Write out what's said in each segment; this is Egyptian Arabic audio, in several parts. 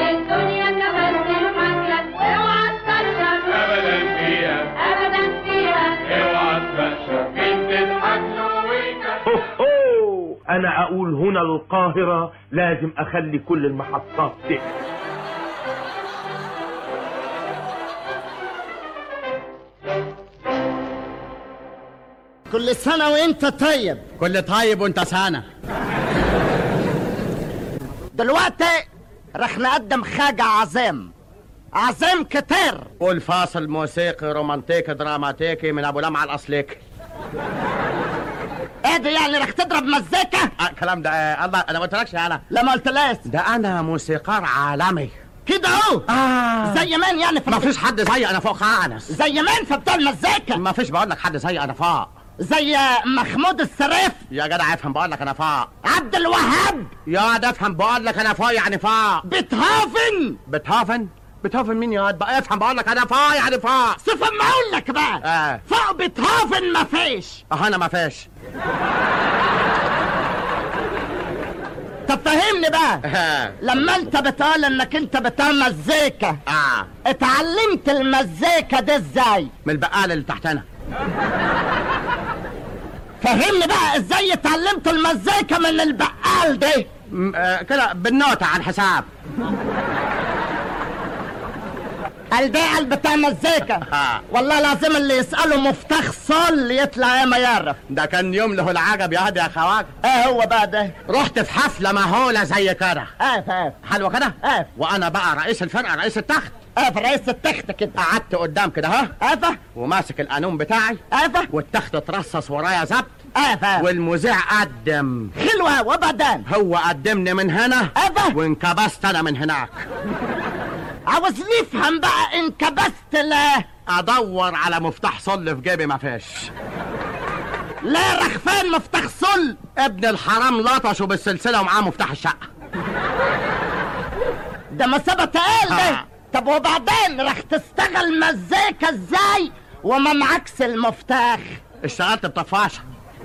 الدنيا كمان تضحك لك واوعى تكشف ابدا فيها ابدا فيها اوعى تكشف مين تضحك له ويكشف أوه أنا أقول هنا القاهرة لازم أخلي كل المحطات تقفل كل سنة وانت طيب كل طيب وانت سانة دلوقتي رح نقدم حاجة عظيم عظيم كتير قول فاصل موسيقي رومانتيكي دراماتيكي من ابو لمعة الاصليك ايه ده يعني رح تضرب مزيكا آه الكلام ده آه الله انا ما قلتلكش انا لا ما قلتلاش ده انا موسيقار عالمي كده اهو آه. زي مين يعني في ما فيش حد زي انا فوق خالص زي مين في بتوع المزيكا ما فيش بقول لك حد زي انا فوق زي محمود السريف يا جدع افهم بقول لك انا فوق عبد الوهاب يا ده افهم بقول لك انا فوق يعني فوق بيتهوفن بيتهوفن بيتهوفن مين يا واد بقى افهم بقول لك انا فوق يعني فوق شوف اما اقول لك بقى آه. فوق بيتهوفن ما فيش اه انا ما فيش طب فهمني بقى آه. لما انت بتقول انك انت بتاع مزيكا اه اتعلمت المزيكا دي ازاي من البقال اللي تحتنا فهمني بقى ازاي اتعلمت المزيكا من البقال دي م- آه كده بالنوتة عن حساب البيع بتاع مزيكا آه. والله لازم اللي يسأله مفتاح صل يطلع يا ما يعرف ده كان يوم له العجب يا هادي يا خواجه ايه هو بقى ده رحت في حفلة مهولة زي كده ايه ايه حلوة كده آه. وانا بقى رئيس الفرقة رئيس التخت ايه في رئيس التخت كده قعدت قدام كده ها ايه وماسك القانون بتاعي ايه والتخت اترصص ورايا زبط ايه والمذيع قدم حلوة وبعدين هو قدمني من هنا أبا. وانكبست انا من هناك عاوز نفهم بقى انكبست ليه ادور على مفتاح صل في جيبي ما فيش ليه راح فين مفتاح صل ابن الحرام لطشه بالسلسلة ومعاه مفتاح الشقة ده مسابة تقال ده آه. طب وبعدين راح تشتغل مزيكا ازاي وما معكش المفتاح اشتغلت بطفاشة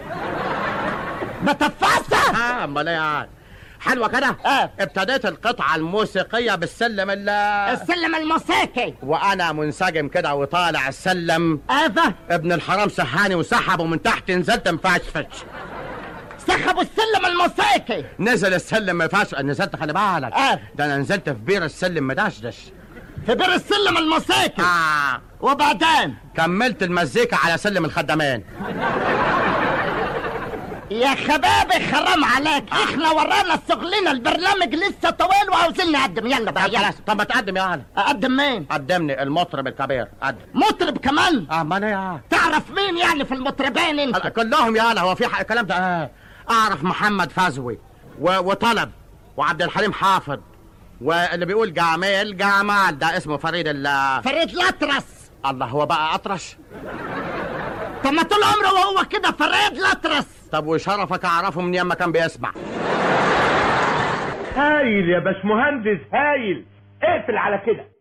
بتفاسة اه امال ايه يعني؟ حلوة كده آه. ابتديت القطعة الموسيقية بالسلم ال السلم الموسيقي وانا منسجم كده وطالع السلم ايه ابن الحرام سحاني وسحبه من تحت نزلت مفشفش سحبوا السلم الموسيقي نزل السلم مفشفش نزلت خلي بالك آه. ده انا نزلت في بير السلم مدشدش في بير السلم الموسيقي آه. وبعدين كملت المزيكا على سلم الخدامين يا خبابي حرام عليك احنا ورانا شغلنا البرنامج لسه طويل وعاوزين نقدم يلا بقى طب يلا خلاص طب ما تقدم يا هلا اقدم مين قدمني المطرب الكبير قدم مطرب كمان اه ما انا يا تعرف مين يعني في المطربين انت هلا كلهم يا هلا هو في حق الكلام ده آه. اعرف محمد فزوي و... وطلب وعبد الحليم حافظ واللي بيقول جمال جمال ده اسمه فريد ال فريد الأطرس الله هو بقى اطرش طب ما طول عمره وهو كده فريد الأطرس طب وشرفك اعرفه من يما كان بيسمع هايل يا باشمهندس هايل اقفل على كده